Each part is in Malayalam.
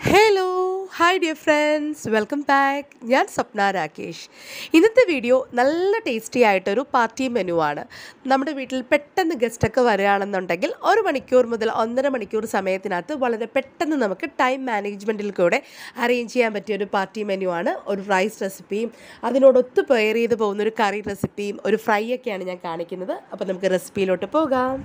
hello hi dear friends welcome back ഞാൻ സ്വപ്ന രാകേഷ് ഇന്നത്തെ വീഡിയോ നല്ല ടേസ്റ്റി ആയിട്ടൊരു പാർട്ടി മെനു ആണ് നമ്മുടെ വീട്ടിൽ പെട്ടെന്ന് ഗസ്റ്റൊക്കെ വരികയാണെന്നുണ്ടെങ്കിൽ ഒരു മണിക്കൂർ മുതൽ ഒന്നര മണിക്കൂർ സമയത്തിനകത്ത് വളരെ പെട്ടെന്ന് നമുക്ക് ടൈം മാനേജ്മെൻറ്റിൽ കൂടെ അറേഞ്ച് ചെയ്യാൻ പറ്റിയ ഒരു പാർട്ടി മെനു ആണ് ഒരു റൈസ് റെസിപ്പിയും അതിനോടൊത്ത് പെയർ ചെയ്ത് പോകുന്ന ഒരു കറി റെസിപ്പിയും ഒരു ഫ്രൈ ഒക്കെയാണ് ഞാൻ കാണിക്കുന്നത് അപ്പോൾ നമുക്ക് റെസിപ്പിയിലോട്ട് പോകാം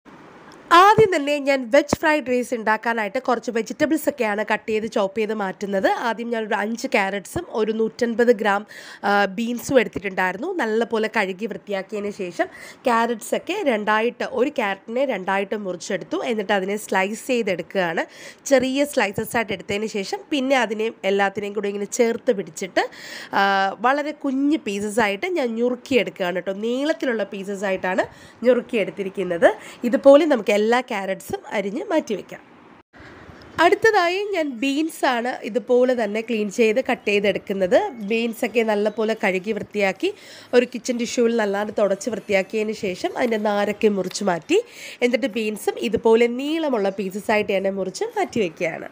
ആദ്യം തന്നെ ഞാൻ വെജ് ഫ്രൈഡ് റൈസ് ഉണ്ടാക്കാനായിട്ട് കുറച്ച് വെജിറ്റബിൾസ് ഒക്കെയാണ് കട്ട് ചെയ്ത് ചോപ്പ് ചെയ്ത് മാറ്റുന്നത് ആദ്യം ഞാൻ ഒരു അഞ്ച് ക്യാരറ്റ്സും ഒരു നൂറ്റൻപത് ഗ്രാം ബീൻസും എടുത്തിട്ടുണ്ടായിരുന്നു നല്ലപോലെ കഴുകി വൃത്തിയാക്കിയതിന് ശേഷം ക്യാരറ്റ്സ് ഒക്കെ രണ്ടായിട്ട് ഒരു ക്യാരറ്റിനെ രണ്ടായിട്ട് മുറിച്ചെടുത്തു എന്നിട്ട് അതിനെ സ്ലൈസ് ചെയ്തെടുക്കുകയാണ് ചെറിയ സ്ലൈസസ് ആയിട്ട് എടുത്തതിന് ശേഷം പിന്നെ അതിനെ എല്ലാത്തിനെയും കൂടി ഇങ്ങനെ ചേർത്ത് പിടിച്ചിട്ട് ആ, വളരെ കുഞ്ഞ് പീസസ് ആയിട്ട് ഞാൻ ഞുറുക്കിയെടുക്കുകയാണ് കേട്ടോ നീളത്തിലുള്ള പീസസ് ആയിട്ടാണ് ഞുറുക്കിയെടുത്തിരിക്കുന്നത് ഇതുപോലെ നമുക്ക് എല്ലാ ക്യാരറ്റ്സും അരിഞ്ഞ് മാറ്റി വയ്ക്കാം അടുത്തതായി ഞാൻ ബീൻസ് ആണ് ഇതുപോലെ തന്നെ ക്ലീൻ ചെയ്ത് കട്ട് ചെയ്തെടുക്കുന്നത് ബീൻസ് ഒക്കെ നല്ലപോലെ കഴുകി വൃത്തിയാക്കി ഒരു കിച്ചൺ ടിഷ്യൂവിൽ നല്ലാണ്ട് തുടച്ച് വൃത്തിയാക്കിയതിന് ശേഷം അതിൻ്റെ നാരൊക്കെ മുറിച്ച് മാറ്റി എന്നിട്ട് ബീൻസും ഇതുപോലെ നീളമുള്ള പീസസ് ആയിട്ട് തന്നെ മുറിച്ച് മാറ്റി വയ്ക്കുകയാണ്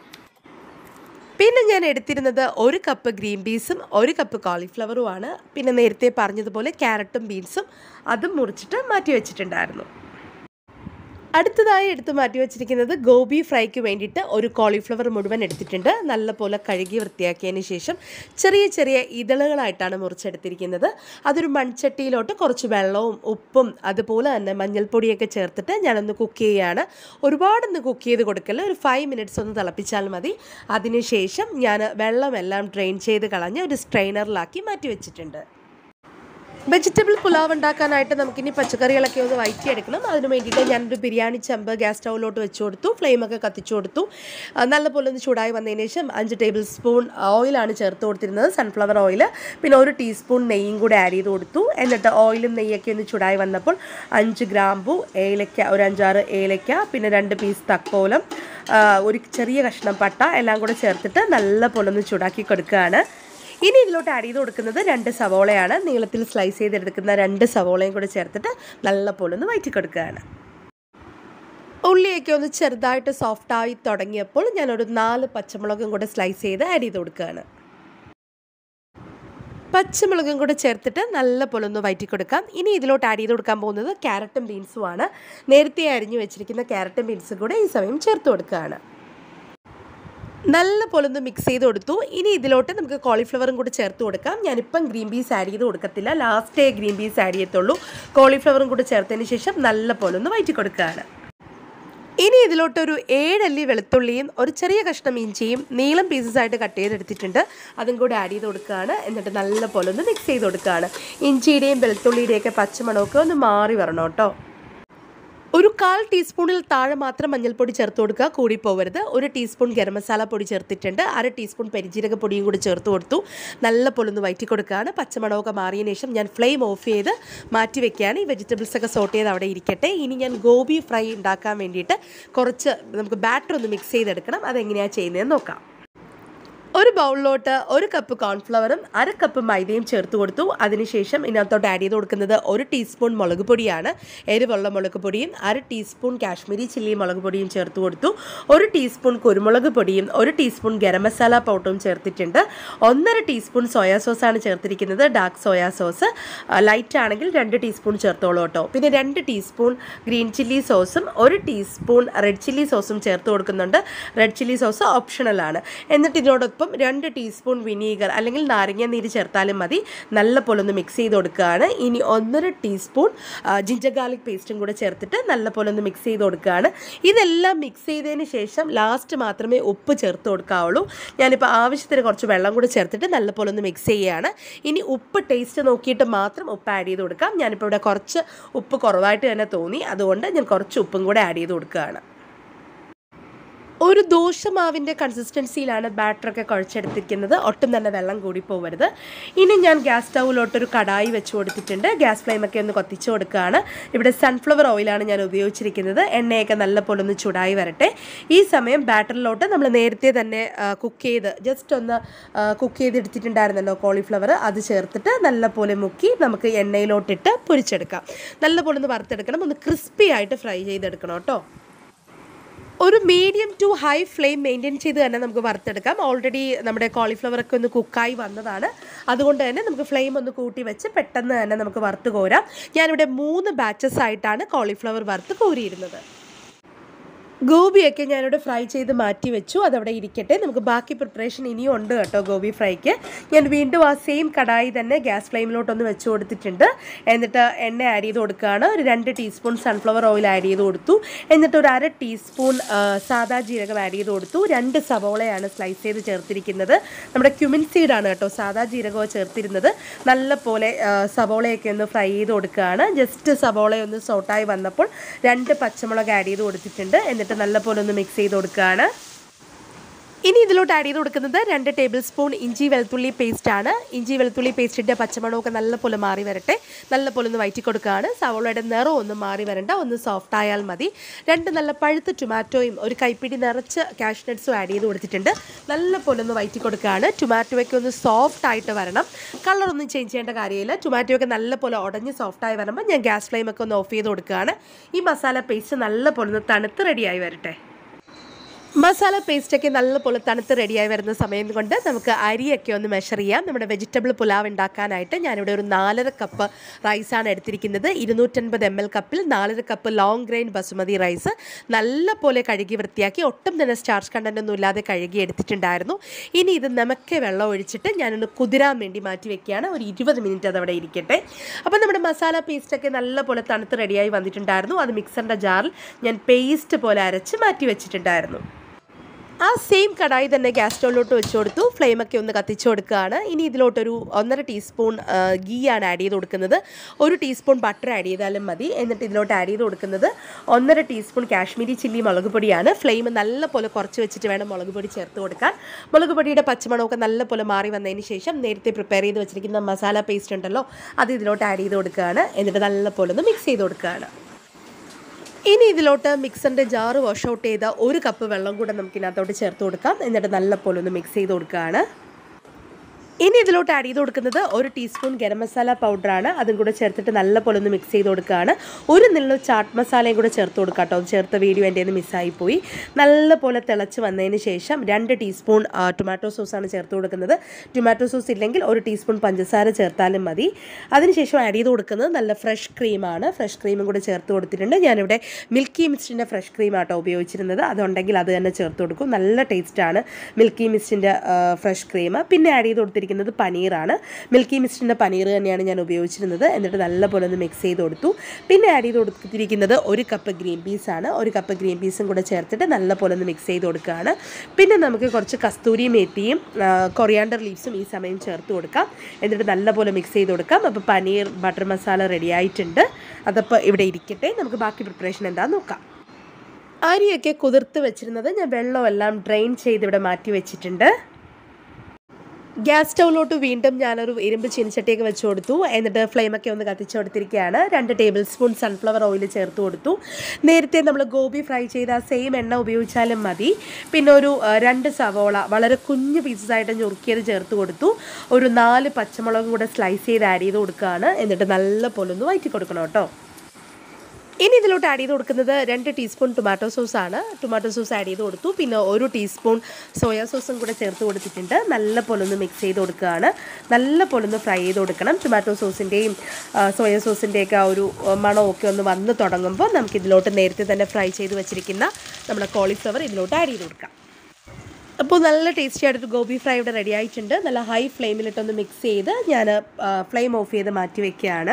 പിന്നെ ഞാൻ എടുത്തിരുന്നത് ഒരു കപ്പ് ഗ്രീൻ പീസും ഒരു കപ്പ് കോളിഫ്ലവറുമാണ് പിന്നെ നേരത്തെ പറഞ്ഞതുപോലെ ക്യാരറ്റും ബീൻസും അതും മുറിച്ചിട്ട് മാറ്റി വെച്ചിട്ടുണ്ടായിരുന്നു അടുത്തതായി എടുത്ത് മാറ്റി വെച്ചിരിക്കുന്നത് ഗോബി ഫ്രൈക്ക് വേണ്ടിയിട്ട് ഒരു കോളിഫ്ലവർ മുഴുവൻ എടുത്തിട്ടുണ്ട് നല്ലപോലെ കഴുകി വൃത്തിയാക്കിയതിന് ശേഷം ചെറിയ ചെറിയ ഇതളുകളായിട്ടാണ് മുറിച്ചെടുത്തിരിക്കുന്നത് അതൊരു മൺചട്ടിയിലോട്ട് കുറച്ച് വെള്ളവും ഉപ്പും അതുപോലെ തന്നെ മഞ്ഞൾപ്പൊടിയൊക്കെ ചേർത്തിട്ട് ഞാനൊന്ന് കുക്ക് ചെയ്യുകയാണ് ഒരുപാടൊന്ന് കുക്ക് ചെയ്ത് കൊടുക്കല്ല ഒരു ഫൈവ് മിനിറ്റ്സ് ഒന്ന് തിളപ്പിച്ചാൽ മതി അതിനുശേഷം ഞാൻ വെള്ളമെല്ലാം ഡ്രെയിൻ ചെയ്ത് കളഞ്ഞ് ഒരു സ്ട്രെയിനറിലാക്കി മാറ്റി വെച്ചിട്ടുണ്ട് വെജിറ്റബിൾ പുലാവ് ഉണ്ടാക്കാനായിട്ട് നമുക്കിനി പച്ചക്കറികളൊക്കെ ഒന്ന് വഴറ്റിയെടുക്കണം അതിന് വേണ്ടിയിട്ട് ഞാനൊരു ബിരിയാണി ചെമ്പ് ഗ്യാസ് സ്റ്റൗവിലോട്ട് വെച്ച് കൊടുത്തു ഫ്ലെയിമൊക്കെ കത്തിച്ചു കൊടുത്തു ആ, നല്ലപോലെ ഒന്ന് ചൂടായി വന്നതിന് ശേഷം അഞ്ച് ടേബിൾ സ്പൂൺ ഓയിലാണ് ചേർത്ത് കൊടുത്തിരുന്നത് സൺഫ്ലവർ ഓയിൽ പിന്നെ ഒരു ടീസ്പൂൺ നെയ്യും കൂടെ ആഡ് ചെയ്ത് കൊടുത്തു എന്നിട്ട് ഓയിലും നെയ്യൊക്കെ ഒന്ന് ചൂടായി വന്നപ്പോൾ അഞ്ച് ഗ്രാമ്പു ഏലക്ക ഒരു അഞ്ചാറ് ഏലക്ക പിന്നെ രണ്ട് പീസ് തക്കോലം ആ, ഒരു ചെറിയ കഷ്ണം പട്ട എല്ലാം കൂടെ ചേർത്തിട്ട് നല്ലപോലെ ഒന്ന് ചൂടാക്കി കൊടുക്കുകയാണ് ഇനി ഇതിലോട്ട് ആഡ് ചെയ്ത് കൊടുക്കുന്നത് രണ്ട് സവോളയാണ് നീളത്തിൽ സ്ലൈസ് ചെയ്തെടുക്കുന്ന രണ്ട് സവോളയും കൂടി ചേർത്തിട്ട് നല്ലപോലെ ഒന്ന് വയറ്റി കൊടുക്കുകയാണ് ഉള്ളിയൊക്കെ ഒന്ന് ചെറുതായിട്ട് സോഫ്റ്റായി തുടങ്ങിയപ്പോൾ ഞാനൊരു നാല് പച്ചമുളകും കൂടെ സ്ലൈസ് ചെയ്ത് ആഡ് ചെയ്ത് കൊടുക്കുകയാണ് പച്ചമുളകും കൂടെ ചേർത്തിട്ട് നല്ലപോലെ ഒന്ന് വയറ്റി കൊടുക്കാം ഇനി ഇതിലോട്ട് ആഡ് ചെയ്ത് കൊടുക്കാൻ പോകുന്നത് ക്യാരറ്റും ബീൻസും ആണ് നേരത്തെ അരിഞ്ഞു വെച്ചിരിക്കുന്ന ക്യാരറ്റും ബീൻസും കൂടെ ഈ സമയം ചേർത്ത് കൊടുക്കുകയാണ് നല്ല പോലെ ഒന്ന് മിക്സ് ചെയ്ത് കൊടുത്തു ഇനി ഇതിലോട്ട് നമുക്ക് കോളിഫ്ലവറും കൂടി ചേർത്ത് കൊടുക്കാം ഞാനിപ്പം ഗ്രീൻ പീസ് ആഡ് ചെയ്ത് കൊടുക്കത്തില്ല ലാസ്റ്റേ ഗ്രീൻ പീസ് ആഡ് ചെയ്യത്തുള്ളൂ കോളിഫ്ലവറും കൂടി ചേർത്തതിന് ശേഷം നല്ല പോലെ ഒന്ന് വയറ്റി കൊടുക്കുകയാണ് ഇനി ഇതിലോട്ടൊരു ഏഴല്ലി വെളുത്തുള്ളിയും ഒരു ചെറിയ കഷ്ണം ഇഞ്ചിയും നീളം പീസസ് ആയിട്ട് കട്ട് ചെയ്തെടുത്തിട്ടുണ്ട് അതും കൂടി ആഡ് ചെയ്ത് കൊടുക്കുകയാണ് എന്നിട്ട് നല്ല പോലെ ഒന്ന് മിക്സ് ചെയ്ത് കൊടുക്കുകയാണ് ഇഞ്ചിയുടെയും വെളുത്തുള്ളിയുടെയും ഒക്കെ പച്ചമണമൊക്കെ ഒന്ന് മാറി വരണം കേട്ടോ ഒരു കാൽ ടീസ്പൂണിൽ താഴെ മാത്രം മഞ്ഞൾപ്പൊടി ചേർത്ത് കൊടുക്കുക കൂടി പോകരുത് ഒരു ടീസ്പൂൺ ഗരം മസാല പൊടി ചേർത്തിട്ടുണ്ട് അര ടീസ്പൂൺ പെരിജീരക പൊടിയും കൂടി ചേർത്ത് കൊടുത്തു നല്ല പോലെ ഒന്ന് വയറ്റി കൊടുക്കുകയാണ് പച്ചമണമൊക്കെ മാറിയതിന് ശേഷം ഞാൻ ഫ്ലെയിം ഓഫ് ചെയ്ത് മാറ്റി വെക്കുകയാണ് ഈ വെജിറ്റബിൾസ് ഒക്കെ സോട്ട് ചെയ്ത് അവിടെ ഇരിക്കട്ടെ ഇനി ഞാൻ ഗോബി ഫ്രൈ ഉണ്ടാക്കാൻ വേണ്ടിയിട്ട് കുറച്ച് നമുക്ക് ബാറ്റർ ഒന്ന് മിക്സ് ചെയ്തെടുക്കണം അതെങ്ങനെയാണ് ചെയ്യുന്നതെന്ന് നോക്കാം ഒരു ബൗളിലോട്ട് ഒരു കപ്പ് കോൺഫ്ലവറും അര കപ്പ് മൈദയും ചേർത്ത് കൊടുത്തു അതിനുശേഷം ഇതിനകത്തോട്ട് ആഡ് ചെയ്ത് കൊടുക്കുന്നത് ഒരു ടീസ്പൂൺ മുളക് പൊടിയാണ് എരിവുള്ള മുളക് പൊടിയും അര ടീസ്പൂൺ കാശ്മീരി ചില്ലി മുളക് പൊടിയും ചേർത്ത് കൊടുത്തു ഒരു ടീസ്പൂൺ കുരുമുളക് പൊടിയും ഒരു ടീസ്പൂൺ ഗരം മസാല പൗഡറും ചേർത്തിട്ടുണ്ട് ഒന്നര ടീസ്പൂൺ സോയാ സോസാണ് ചേർത്തിരിക്കുന്നത് ഡാർക്ക് സോയാ സോസ് ലൈറ്റ് ആണെങ്കിൽ രണ്ട് ടീസ്പൂൺ ചേർത്തോളൂ കേട്ടോ പിന്നെ രണ്ട് ടീസ്പൂൺ ഗ്രീൻ ചില്ലി സോസും ഒരു ടീസ്പൂൺ റെഡ് ചില്ലി സോസും ചേർത്ത് കൊടുക്കുന്നുണ്ട് റെഡ് ചില്ലി സോസ് ഓപ്ഷണലാണ് എന്നിട്ട് ഇതിനോടൊപ്പം രണ്ട് ടീസ്പൂൺ വിനീഗർ അല്ലെങ്കിൽ നാരങ്ങ നീര് ചേർത്താലും മതി നല്ല പോലെ ഒന്ന് മിക്സ് ചെയ്ത് കൊടുക്കുകയാണ് ഇനി ഒന്നര ടീസ്പൂൺ ജിഞ്ചർ ഗാർലിക് പേസ്റ്റും കൂടെ ചേർത്തിട്ട് നല്ല പോലെ ഒന്ന് മിക്സ് ചെയ്ത് കൊടുക്കുകയാണ് ഇതെല്ലാം മിക്സ് ചെയ്തതിന് ശേഷം ലാസ്റ്റ് മാത്രമേ ഉപ്പ് ചേർത്ത് കൊടുക്കാവുള്ളൂ ഞാനിപ്പോൾ ആവശ്യത്തിന് കുറച്ച് വെള്ളം കൂടെ ചേർത്തിട്ട് നല്ല പോലെ ഒന്ന് മിക്സ് ചെയ്യുകയാണ് ഇനി ഉപ്പ് ടേസ്റ്റ് നോക്കിയിട്ട് മാത്രം ഉപ്പ് ആഡ് ചെയ്ത് കൊടുക്കാം ഞാനിപ്പോൾ ഇവിടെ കുറച്ച് ഉപ്പ് കുറവായിട്ട് തന്നെ തോന്നി അതുകൊണ്ട് ഞാൻ കുറച്ച് ഉപ്പും കൂടെ ആഡ് ചെയ്ത് കൊടുക്കുകയാണ് ഒരു ദോശമാവിൻ്റെ കൺസിസ്റ്റൻസിയിലാണ് ബാറ്ററൊക്കെ കുഴച്ചെടുത്തിരിക്കുന്നത് ഒട്ടും തന്നെ വെള്ളം കൂടി പോകരുത് ഇനി ഞാൻ ഗ്യാസ് സ്റ്റൗവിലോട്ടൊരു കടായി വെച്ച് കൊടുത്തിട്ടുണ്ട് ഗ്യാസ് ഫ്ലെയിമൊക്കെ ഒന്ന് കത്തിച്ച് കൊടുക്കുകയാണ് ഇവിടെ സൺഫ്ലവർ ഓയിലാണ് ഞാൻ ഉപയോഗിച്ചിരിക്കുന്നത് എണ്ണയൊക്കെ നല്ലപോലെ ഒന്ന് ചൂടായി വരട്ടെ ഈ സമയം ബാറ്ററിലോട്ട് നമ്മൾ നേരത്തെ തന്നെ കുക്ക് ചെയ്ത് ജസ്റ്റ് ഒന്ന് കുക്ക് ചെയ്തെടുത്തിട്ടുണ്ടായിരുന്നല്ലോ കോളിഫ്ലവർ അത് ചേർത്തിട്ട് നല്ലപോലെ മുക്കി നമുക്ക് എണ്ണയിലോട്ടിട്ട് പൊരിച്ചെടുക്കാം നല്ലപോലെ ഒന്ന് വറുത്തെടുക്കണം ഒന്ന് ക്രിസ്പി ആയിട്ട് ഫ്രൈ ചെയ്തെടുക്കണം കേട്ടോ ഒരു medium to high flame maintain ചെയ്ത് തന്നെ നമുക്ക് വറുത്തെടുക്കാം ഓൾറെഡി നമ്മുടെ കോളിഫ്ലവർ ഒക്കെ ഒന്ന് കുക്കായി വന്നതാണ് അതുകൊണ്ട് തന്നെ നമുക്ക് ഫ്ലെയിം ഒന്ന് കൂട്ടി വെച്ച് പെട്ടെന്ന് തന്നെ നമുക്ക് വറുത്ത് കോരാം ഞാനിവിടെ മൂന്ന് ബാച്ചസ് ആയിട്ടാണ് കോളിഫ്ലവർ വറുത്ത് കോരിയിരുന്നത് ഗോപിയൊക്കെ ഞാനിവിടെ ഫ്രൈ ചെയ്ത് മാറ്റി വെച്ചു അതവിടെ ഇരിക്കട്ടെ നമുക്ക് ബാക്കി പ്രിപ്പറേഷൻ ഇനിയും ഉണ്ട് കേട്ടോ ഗോബി ഫ്രൈക്ക് ഞാൻ വീണ്ടും ആ സെയിം കടായി തന്നെ ഗ്യാസ് ഫ്ലെയിമിലോട്ടൊന്ന് വെച്ച് കൊടുത്തിട്ടുണ്ട് എന്നിട്ട് എണ്ണ ആഡ് ചെയ്ത് കൊടുക്കുകയാണ് ഒരു രണ്ട് ടീസ്പൂൺ സൺഫ്ലവർ ഓയിൽ ആഡ് ചെയ്ത് കൊടുത്തു എന്നിട്ട് ഒരു അര ടീസ്പൂൺ ആ, സാദാ ജീരകം ആഡ് ചെയ്ത് കൊടുത്തു രണ്ട് സവോളയാണ് സ്ലൈസ് ചെയ്ത് ചേർത്തിരിക്കുന്നത് നമ്മുടെ ക്യുമിൻ സീഡാണ് കേട്ടോ സാദാ ജീരകവും ചേർത്തിരുന്നത് നല്ല പോലെ ആ, സവോളയൊക്കെ ഒന്ന് ഫ്രൈ ചെയ്ത് കൊടുക്കുകയാണ് ജസ്റ്റ് സവോള ഒന്ന് സോട്ടായി വന്നപ്പോൾ രണ്ട് പച്ചമുളക് ആഡ് ചെയ്ത് കൊടുത്തിട്ടുണ്ട് എന്നിട്ട് നല്ല പോലെ ഒന്ന് മിക്സ് ചെയ്ത് കൊടുക്കുകയാണ് ഇനി ഇതിലോട്ട് ആഡ് ചെയ്ത് കൊടുക്കുന്നത് രണ്ട് ടേബിൾ സ്പൂൺ ഇഞ്ചി വെളുത്തുള്ളി പേസ്റ്റ് ആണ് ഇഞ്ചി വെളുത്തുള്ളി പേസ്റ്റിൻ്റെ പച്ചമണമൊക്കെ നല്ല പോലെ മാറി വരട്ടെ നല്ല പോലെ ഒന്ന് വയറ്റി കൊടുക്കുകയാണ് സവോളയുടെ നിറം ഒന്ന് മാറി വരണ്ട ഒന്ന് സോഫ്റ്റ് ആയാൽ മതി രണ്ട് നല്ല പഴുത്ത ടൊമാറ്റോയും ഒരു കൈപ്പിടി നിറച്ച് കാഷ് നട്ട്സും ആഡ് ചെയ്ത് കൊടുത്തിട്ടുണ്ട് നല്ല പോലെ ഒന്ന് വയറ്റി കൊടുക്കുകയാണ് ടൊമാറ്റോയൊക്കെ ഒന്ന് സോഫ്റ്റ് ആയിട്ട് വരണം കളറൊന്നും ചേഞ്ച് ചെയ്യേണ്ട കാര്യമില്ല ടൊമാറ്റോയൊക്കെ നല്ല പോലെ ഉടഞ്ഞ് സോഫ്റ്റ് ആയി വരുമ്പോൾ ഞാൻ ഗ്യാസ് ഫ്ലെയിമൊക്കെ ഒന്ന് ഓഫ് ചെയ്ത് കൊടുക്കുകയാണ് ഈ മസാല പേസ്റ്റ് നല്ല പോലെ ഒന്ന് തണുത്ത് റെഡിയായി വരട്ടെ മസാല പേസ്റ്റൊക്കെ നല്ലപോലെ തണുത്ത് റെഡിയായി വരുന്ന സമയം കൊണ്ട് നമുക്ക് അരിയൊക്കെ ഒന്ന് മെഷർ ചെയ്യാം നമ്മുടെ വെജിറ്റബിൾ പുലാവ് ഉണ്ടാക്കാനായിട്ട് ഞാനിവിടെ ഒരു നാലര കപ്പ് റൈസാണ് എടുത്തിരിക്കുന്നത് ഇരുന്നൂറ്റൻപത് എം എൽ കപ്പിൽ നാലര cup long grain basmati rice നല്ലപോലെ കഴുകി വൃത്തിയാക്കി ഒട്ടും തന്നെ സ്റ്റാർച്ച് കണ്ടൻ്റ് ഒന്നും ഇല്ലാതെ കഴുകി എടുത്തിട്ടുണ്ടായിരുന്നു ഇനി ഇത് നമുക്ക് വെള്ളം ഒഴിച്ചിട്ട് ഞാനൊന്ന് കുതിരാൻ വേണ്ടി മാറ്റി വെക്കുകയാണ് ഒരു ഇരുപത് മിനിറ്റ് അതവിടെ ഇരിക്കട്ടെ അപ്പോൾ നമ്മുടെ മസാല പേസ്റ്റൊക്കെ നല്ലപോലെ തണുത്ത് റെഡിയായി വന്നിട്ടുണ്ടായിരുന്നു അത് മിക്സറിൻ്റെ ജാറിൽ ഞാൻ പേസ്റ്റ് പോലെ അരച്ച് മാറ്റി വെച്ചിട്ടുണ്ടായിരുന്നു ആ സെയിം കടായി തന്നെ ഗ്യാസ് സ്റ്റോവിലോട്ട് വെച്ച് കൊടുത്തു ഫ്ലെയിമൊക്കെ ഒന്ന് കത്തിച്ചു കൊടുക്കുകയാണ് ഇനി ഇതിലോട്ടൊരു ഒന്നര ടീസ്പൂൺ ഗീ ആണ് ആഡ് ചെയ്ത് കൊടുക്കുന്നത് ഒരു ടീസ്പൂൺ ബട്ടർ ആഡ് ചെയ്താലും മതി എന്നിട്ട് ഇതിലോട്ട് ആഡ് ചെയ്ത് കൊടുക്കുന്നത് ഒന്നര ടീസ്പൂൺ കാശ്മീരി ചില്ലി മുളക് പൊടിയാണ് ഫ്ലെയിം നല്ല പോലെ കുറച്ച് വെച്ചിട്ട് വേണം മുളക് പൊടി ചേർത്ത് കൊടുക്കാൻ മുളക് പൊടിയുടെ പച്ചമണമൊക്കെ നല്ല പോലെ മാറി വന്നതിന് ശേഷം നേരത്തെ പ്രിപ്പയർ ചെയ്ത് വെച്ചിരിക്കുന്ന മസാല പേസ്റ്റ് ഉണ്ടല്ലോ അത് ഇതിലോട്ട് ആഡ് ചെയ്ത് കൊടുക്കുകയാണ് എന്നിട്ട് നല്ല പോലെ ഒന്ന് മിക്സ് ചെയ്ത് കൊടുക്കുകയാണ് ഇനി ഇതിലോട്ട് മിക്സറിൻ്റെ ജാറ് വാഷ് ഔട്ട് ചെയ്ത ഒരു കപ്പ് വെള്ളം കൂടെ നമുക്ക് ഇതിനകത്തോട്ട് ചേർത്ത് കൊടുക്കാം എന്നിട്ട് നല്ല പോലെ ഒന്ന് മിക്സ് ചെയ്ത് കൊടുക്കുകയാണ് ഇനി ഇതിലോട്ട് ആഡ് ചെയ്ത് കൊടുക്കുന്നത് ഒരു ടീസ്പൂൺ ഗരം മസാല പൗഡറാണ് അതും കൂടെ ചേർത്തിട്ട് നല്ല പോലെ ഒന്ന് മിക്സ് ചെയ്ത് കൊടുക്കുകയാണ് ഒരു നെല്ല് ചാട്ട് മസാലയും കൂടെ ചേർത്ത് കൊടുക്കാം കേട്ടോ ചേർത്ത വീഡിയോ എൻ്റെ നിന്ന് മിസ്സായി പോയി നല്ല പോലെ തിളച്ച് വന്നതിന് ശേഷം രണ്ട് ടീസ്പൂൺ ആ, ടൊമാറ്റോ സോസാണ് ചേർത്ത് കൊടുക്കുന്നത് ടൊമാറ്റോ സോസ് ഇല്ലെങ്കിൽ ഒരു ടീസ്പൂൺ പഞ്ചസാര ചേർത്താലും മതി അതിനുശേഷം ആഡ് ചെയ്ത് കൊടുക്കുന്നത് നല്ല ഫ്രഷ് ക്രീമാണ് ഫ്രഷ് ക്രീമും കൂടെ ചേർത്ത് കൊടുത്തിട്ടുണ്ട് ഞാനിവിടെ മിൽക്കി മിസ്റ്റിൻ്റെ ഫ്രഷ് ക്രീമാട്ടോ ഉപയോഗിച്ചിരുന്നത് അതുണ്ടെങ്കിൽ അത് തന്നെ ചേർത്ത് കൊടുക്കും നല്ല ടേസ്റ്റാണ് മിൽക്കി മിസ്റ്റിൻ്റെ ഫ്രഷ് ക്രീം പിന്നെ ആഡ് ചെയ്ത് കൊടുത്തിരിക്കുന്നത് പനീറാണ് മിൽക്കി മിസ്റ്റിൻ്റെ പനീർ തന്നെയാണ് ഞാൻ ഉപയോഗിച്ചിരുന്നത് എന്നിട്ട് നല്ലപോലെ ഒന്ന് മിക്സ് ചെയ്ത് കൊടുത്തു പിന്നെ ആഡ് ചെയ്ത് കൊടുത്തിരിക്കുന്നത് ഒരു കപ്പ് ഗ്രീൻ പീസാണ് ഒരു കപ്പ് ഗ്രീൻ പീസും കൂടെ ചേർത്തിട്ട് നല്ലപോലെ ഒന്ന് മിക്സ് ചെയ്ത് കൊടുക്കുകയാണ് പിന്നെ നമുക്ക് കുറച്ച് കസ്തൂരി മേത്തിയും കൊറിയാണ്ടർ ലീവ്സും ഈ സമയം ചേർത്ത് കൊടുക്കാം എന്നിട്ട് നല്ലപോലെ മിക്സ് ചെയ്ത് കൊടുക്കാം അപ്പോൾ പനീർ ബട്ടർ മസാല റെഡി ആയിട്ടുണ്ട് അതപ്പോൾ ഇവിടെ ഇരിക്കട്ടെ നമുക്ക് ബാക്കി പ്രിപ്പറേഷൻ എന്താണെന്ന് നോക്കാം അരിയൊക്കെ കുതിർത്ത് വെച്ചിരുന്നത് ഞാൻ വെള്ളമെല്ലാം ഡ്രെയിൻ ചെയ്ത് ഇവിടെ മാറ്റി വെച്ചിട്ടുണ്ട് ഗ്യാസ് സ്റ്റൗവിലോട്ട് വീണ്ടും ഞാനൊരു ഇരുമ്പ് ചീനിച്ചട്ടിയൊക്കെ വെച്ച് കൊടുത്തു എന്നിട്ട് ഫ്ലെയിമൊക്കെ ഒന്ന് കത്തിച്ച് കൊടുത്തിരിക്കുകയാണ് രണ്ട് ടേബിൾ സ്പൂൺ സൺഫ്ലവർ ഓയിൽ ചേർത്ത് കൊടുത്തു നേരത്തെ നമ്മൾ ഗോബി ഫ്രൈ ചെയ്ത ആ സെയിം എണ്ണ ഉപയോഗിച്ചാലും മതി പിന്നെ ഒരു ആ, രണ്ട് സവോള വളരെ കുഞ്ഞു പീസസ് ആയിട്ട് ഞുറുക്കിയത് ചേർത്ത് കൊടുത്തു ഒരു നാല് പച്ചമുളകും കൂടെ സ്ലൈസ് ചെയ്ത് ആഡ് ചെയ്ത് കൊടുക്കുകയാണ് എന്നിട്ട് നല്ല പോലെ ഒന്ന് വയറ്റി കൊടുക്കണം കേട്ടോ ഇനി ഇതിലോട്ട് ആഡ് ചെയ്ത് കൊടുക്കുന്നത് രണ്ട് ടീസ്പൂൺ ടൊമാറ്റോ സോസാണ് ടൊമാറ്റോ സോസ് ആഡ് ചെയ്ത് കൊടുത്തു പിന്നെ ഒരു ടീസ്പൂൺ സോയാ സോസും കൂടെ ചേർത്ത് കൊടുത്തിട്ടുണ്ട് നല്ല പോലെ ഒന്ന് മിക്സ് ചെയ്ത് കൊടുക്കുകയാണ് നല്ല പോലെ ഒന്ന് ഫ്രൈ ചെയ്ത് കൊടുക്കണം ടൊമാറ്റോ സോസിൻ്റെയും സോയാ സോസിൻ്റെയൊക്കെ ആ ഒരു ആ, മണമൊക്കെ ഒന്ന് വന്ന് തുടങ്ങുമ്പോൾ നമുക്ക് ഇതിലോട്ട് നേരത്തെ തന്നെ ഫ്രൈ ചെയ്ത് വെച്ചിരിക്കുന്ന നമ്മുടെ കോളിഫ്ലവർ ഇതിലോട്ട് ആഡ് ചെയ്ത് കൊടുക്കാം അപ്പോൾ നല്ല ടേസ്റ്റി ആയിട്ടൊരു ഗോബി ഫ്രൈ ഇവിടെ റെഡി ആയിട്ടുണ്ട് നല്ല ഹൈ ഫ്ലെയിമിലിട്ടൊന്ന് മിക്സ് ചെയ്ത് ഞാൻ ഫ്ലെയിം ഓഫ് ചെയ്ത് മാറ്റി വെക്കുകയാണ്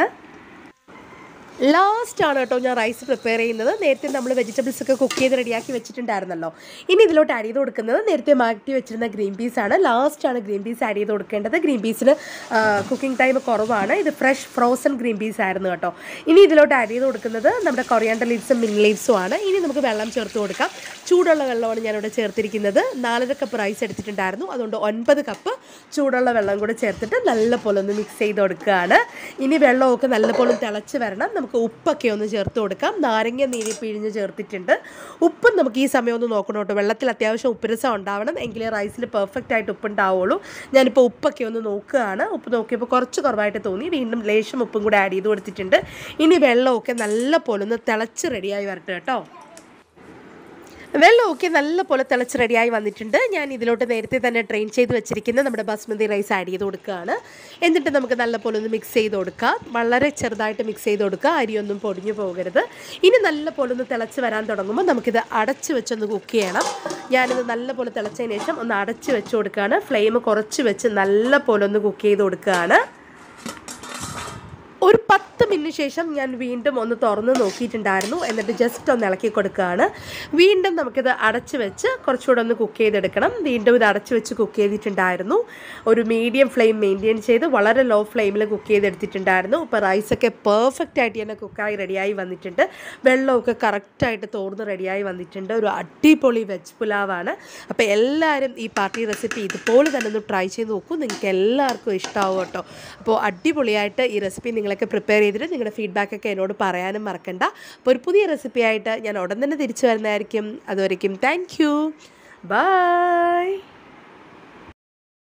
ലാസ്റ്റ് ആണ് കേട്ടോ ഞാൻ റൈസ് പ്രിപ്പയർ ചെയ്യുന്നത് നേരത്തെ നമ്മൾ വെജിറ്റബിൾസ് ഒക്കെ കുക്ക് ചെയ്ത് റെഡിയാക്കി വെച്ചിട്ടുണ്ടായിരുന്നല്ലോ ഇനി ഇതിലോട്ട് ആഡ് ചെയ്ത് കൊടുക്കുന്നത് നേരത്തെ മാറ്റി വെച്ചിരുന്ന ഗ്രീൻ പീസ് ആണ് ലാസ്റ്റ് ആണ് ഗ്രീൻ പീസ് ആഡ് ചെയ്ത് കൊടുക്കേണ്ടത് ഗ്രീൻ പീസിന് കുക്കിംഗ് ടൈം കുറവാണ് ഇത് ഫ്രഷ് ഫ്രോസൺ ഗ്രീൻ പീസ് ആയിരുന്നു കേട്ടോ ഇനി ഇതിലോട്ട് ആഡ് ചെയ്ത് കൊടുക്കുന്നത് നമ്മുടെ കൊറിയാണ്ടർ ലീവ്സും മിൻ ലീവ്സും ആണ് ഇനി നമുക്ക് വെള്ളം ചേർത്ത് കൊടുക്കാം ചൂടുള്ള വെള്ളമാണ് ഞാനിവിടെ ചേർത്തിരിക്കുന്നത് നാലര കപ്പ് റൈസ് എടുത്തിട്ടുണ്ടായിരുന്നു അതുകൊണ്ട് ഒൻപത് കപ്പ് ചൂടുള്ള വെള്ളം കൂടെ ചേർത്തിട്ട് നല്ല പോലെ ഒന്ന് മിക്സ് ചെയ്ത് കൊടുക്കുകയാണ് ഇനി വെള്ളമൊക്കെ നല്ല പോലെ തിളച്ച് വരണം നമുക്ക് ഉപ്പൊക്കെ ഒന്ന് ചേർത്ത് കൊടുക്കാം നാരങ്ങ നീര് പിഴിഞ്ഞ് ചേർത്തിട്ടുണ്ട് ഉപ്പും നമുക്ക് ഈ സമയം ഒന്ന് നോക്കണം കേട്ടോ വെള്ളത്തിൽ അത്യാവശ്യം ഉപ്പുരസം ഉണ്ടാവണം എങ്കിലേ റൈസിൽ പെർഫെക്റ്റ് ആയിട്ട് ഉപ്പ് ഉണ്ടാവുള്ളൂ ഞാനിപ്പോൾ ഉപ്പൊക്കെ ഒന്ന് നോക്കുകയാണ് ഉപ്പ് നോക്കിയപ്പോൾ കുറച്ച് കുറവായിട്ട് തോന്നി വീണ്ടും ലേശം ഉപ്പും കൂടെ ആഡ് ചെയ്ത് കൊടുത്തിട്ടുണ്ട് ഇനി വെള്ളമൊക്കെ നല്ല പോലെ ഒന്ന് തിളച്ച് റെഡിയായി വരട്ടെ കേട്ടോ വെള്ളം ഓക്കെ നല്ല പോലെ തിളച്ച് റെഡിയായി വന്നിട്ടുണ്ട് ഞാൻ ഇതിലോട്ട് നേരത്തെ തന്നെ ട്രെയിൻ ചെയ്ത് വെച്ചിരിക്കുന്ന നമ്മുടെ ബസ്മതി റൈസ് ആഡ് ചെയ്ത് കൊടുക്കുകയാണ് എന്നിട്ട് നമുക്ക് നല്ല പോലെ ഒന്ന് മിക്സ് ചെയ്ത് കൊടുക്കാം വളരെ ചെറുതായിട്ട് മിക്സ് ചെയ്ത് കൊടുക്കുക അരിയൊന്നും പൊടിഞ്ഞു പോകരുത് ഇനി നല്ല പോലെ ഒന്ന് തിളച്ച് വരാൻ തുടങ്ങുമ്പോൾ നമുക്കിത് അടച്ച് വെച്ചൊന്ന് കുക്ക് ചെയ്യണം ഞാനിത് നല്ല പോലെ തിളച്ചതിന് ശേഷം ഒന്ന് അടച്ച് വെച്ച് കൊടുക്കുകയാണ് ഫ്ലെയിം കുറച്ച് വെച്ച് നല്ല പോലെ ഒന്ന് കുക്ക് ചെയ്ത് കൊടുക്കുകയാണ് ഒരു പത്ത് മിനിറ്റിന് ശേഷം ഞാൻ വീണ്ടും ഒന്ന് തുറന്ന് നോക്കിയിട്ടുണ്ടായിരുന്നു എന്നിട്ട് ജസ്റ്റ് ഒന്ന് ഇളക്കി കൊടുക്കുകയാണ് വീണ്ടും നമുക്കിത് അടച്ച് വെച്ച് കുറച്ചുകൂടെ ഒന്ന് കുക്ക് ചെയ്തെടുക്കണം വീണ്ടും ഇത് അടച്ച് വെച്ച് കുക്ക് ചെയ്തിട്ടുണ്ടായിരുന്നു ഒരു മീഡിയം ഫ്ലെയിം മെയിൻറ്റെയിൻ ചെയ്ത് വളരെ ലോ ഫ്ലെയിമിൽ കുക്ക് ചെയ്തെടുത്തിട്ടുണ്ടായിരുന്നു ഇപ്പോൾ റൈസൊക്കെ പെർഫെക്റ്റ് ആയിട്ട് തന്നെ കുക്കായി റെഡിയായി വന്നിട്ടുണ്ട് വെള്ളമൊക്കെ കറക്റ്റായിട്ട് തോർന്ന് റെഡിയായി വന്നിട്ടുണ്ട് ഒരു അടിപൊളി വെജ് പുലാവാണ് അപ്പോൾ എല്ലാവരും ഈ പാർട്ടി റെസിപ്പി ഇതുപോലെ തന്നെ ഒന്ന് ട്രൈ ചെയ്ത് നോക്കൂ നിങ്ങൾക്ക് എല്ലാവർക്കും ഇഷ്ടമാവും കേട്ടോ അപ്പോൾ അടിപൊളിയായിട്ട് ഈ റെസിപ്പി നിങ്ങളൊക്കെ പ്രിപ്പയർ ചെയ്തിട്ട് നിങ്ങളുടെ ഫീഡ്ബാക്കൊക്കെ എന്നോട് പറയാനും മറക്കണ്ട അപ്പോൾ ഒരു പുതിയ റെസിപ്പി ആയിട്ട് ഞാൻ ഉടൻ തന്നെ തിരിച്ചു വരുന്നതായിരിക്കും അതുവരയ്ക്കും താങ്ക് യു ബൈ